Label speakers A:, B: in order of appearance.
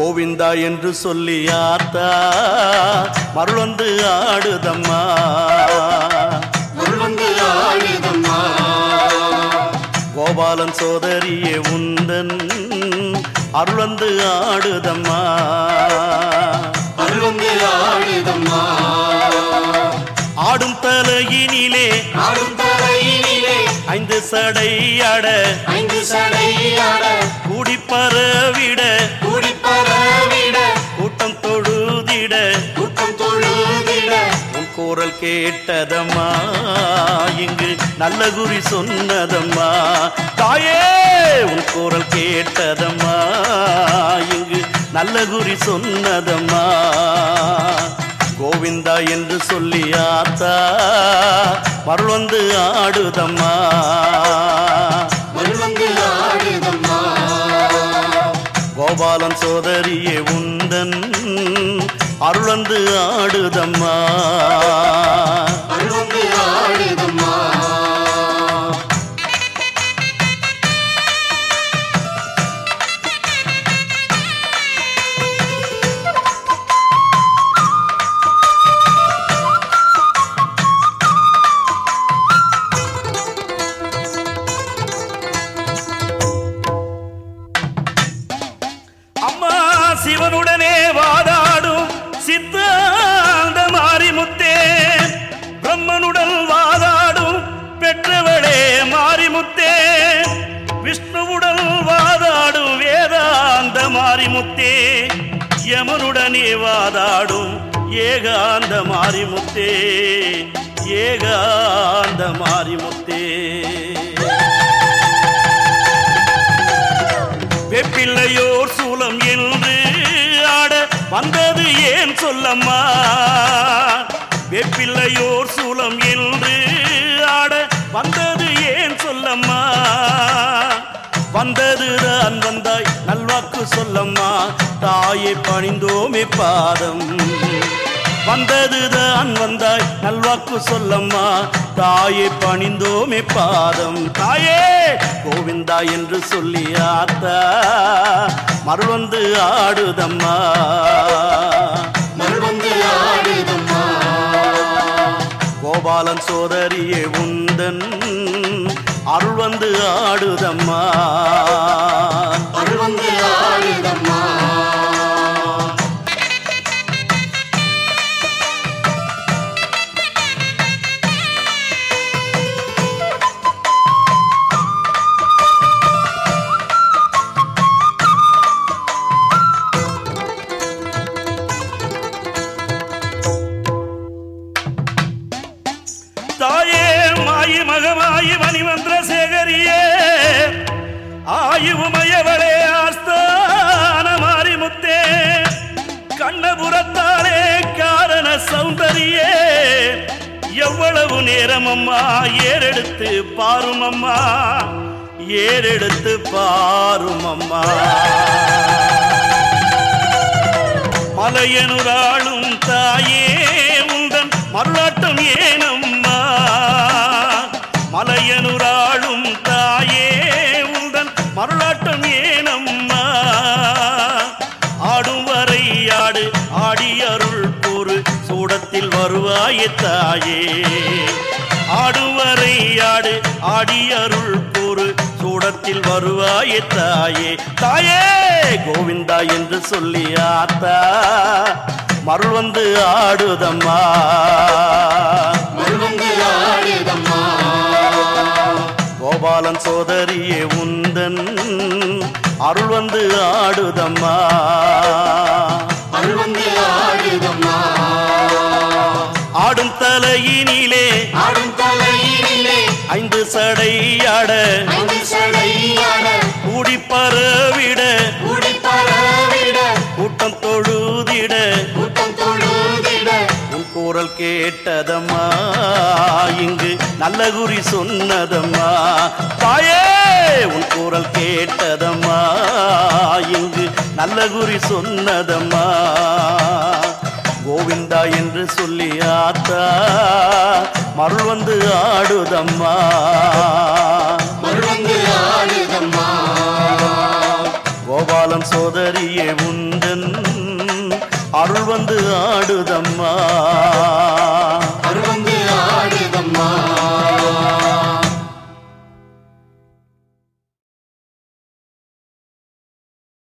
A: கோவிந்தா என்று சொல்லி ஆத்தா மருள் வந்து ஆடுதம்மா
B: அருள் வந்து ஆடுதம்மா
A: கோபாலன் சோதரியே உந்தன் அருள் வந்து ஆடுதம்மா
B: அருள் வந்து ஆடுதம்மா
A: ஆடும் தலையினிலே
B: ஆடும் தரையினிலே
A: ஐந்து சடையாட
B: ஐந்து சடையாட
A: கூடி பரவிட
B: கூடி பரவிட
A: கூட்டம் தொழுதிட
B: கூட்டம் தொழுதிட
A: உன் குரல் கேட்டதம்மா இங்கு நல்ல குறி சொன்னதம்மா தாயே உன் குரல் கேட்டதம்மா இங்கு நல்ல குறி சொன்னதம்மா கோவிந்தா என்று சொல்லி ஆத்தா மருள் வந்து ஆடுதம்மா
B: அருள் வந்து ஆடுதம்மா
A: கோபாலன் சோதரியே உந்தன் அருள் வந்து ஆடுதம்மா
B: அருள் வந்து ஆடுதம்மா
A: அம்மா சிவனுடனே வாதாடும் சித்தாந்த மாரிமுத்தே பிரம்மனுடன் வாதாடும் பெற்றவளே மாரிமுத்தே விஷ்ணுவுடன் வாதாடும் வேதாந்த மாரிமுத்தே யமனுடனே வாதாடும் ஏகாந்த மாரிமுத்தே ஏகாந்த மாரிமுத்தே வெப்பிள்ளையோர் சூலம் என்று ஆட வந்தது ஏன் சொல்லம்மா வெப்பிள்ளையோர் சூலம் என்று ஆட வந்தது ஏன் சொல்லம்மா வந்ததுதான் வந்தாய் நல்வாக்கு சொல்லம்மா தாயை பணிந்தோமே பாதம் வந்ததுதான் வந்தாய் நல்வாக்கு சொல்லம்மா தாயை பணிந்தோமே பாதம் தாயே கோவிந்தா என்று சொல்லி ஆத்தா மருள் வந்து ஆடுதம்மா
B: அருள் வந்து ஆடுதம்மா
A: கோபாலன் சோதரியே உந்தன் அருள் வந்து ஆடுதம்மா
B: அருள் வந்து ஆடுதம்மா
A: தாயே மாயி மகமாயி மணிமந்திர சேகரியே ஆயுமயவளே ஆஸ்தான மாரிமுத்தே கண்ணபுரத்தாலே காரண சௌந்தரியே எவ்வளவு நேரம் அம்மா ஏறெடுத்து பாரும் அம்மா ஏறெடுத்து பாரும் அம்மா மலையனுராளும் தாயே உந்தன் மருளாட்டம் ஏனம்மா மலையனுராளும் தாயே உந்தன் மருளாட்டம் ஏனம்மா ஆடும் வரை ஆடு ஆடி அருள் கூறு சூடத்தில் வருவாயே தாயே ஆடும் வரை ஆடு ஆடி அருள் கூறு சூடத்தில் வருவாயே தாயே தாயே கோவிந்தா என்று சொல்லி ஆத்தா மருள் வந்து ஆடுதம்மா
B: அருள் வந்து ஆடுதம்மா
A: கோபாலன் சோதரியே உந்தன் அருள் வந்து ஆடுதம்மா
B: அருள் வந்து ஆடுதம்மா
A: ஆடும் தலையினிலே
B: ஆடும் தலையினிலே
A: ஐந்து சடையாட
B: ஐந்து சடையாட
A: கூடி பரவிட
B: கூடி பரவிட
A: கூட்டம் தொழுதிட
B: கூட்டம் தொழுதிட
A: உன் குரல் கேட்டதம்மா இங்கு நல்ல குறி சொன்னதம்மா தாயே உன் குரல் கேட்டதம்மா இங்கு நல்ல குறி சொன்னதம்மா கோவிந்தா என்று சொல்லி ஆத்தா மருள் வந்து ஆடுதம்மா
B: அருள் வந்து ஆடுதம்மா
A: கோபாலன் சோதரியே உந்தன் ஆடுதம்மா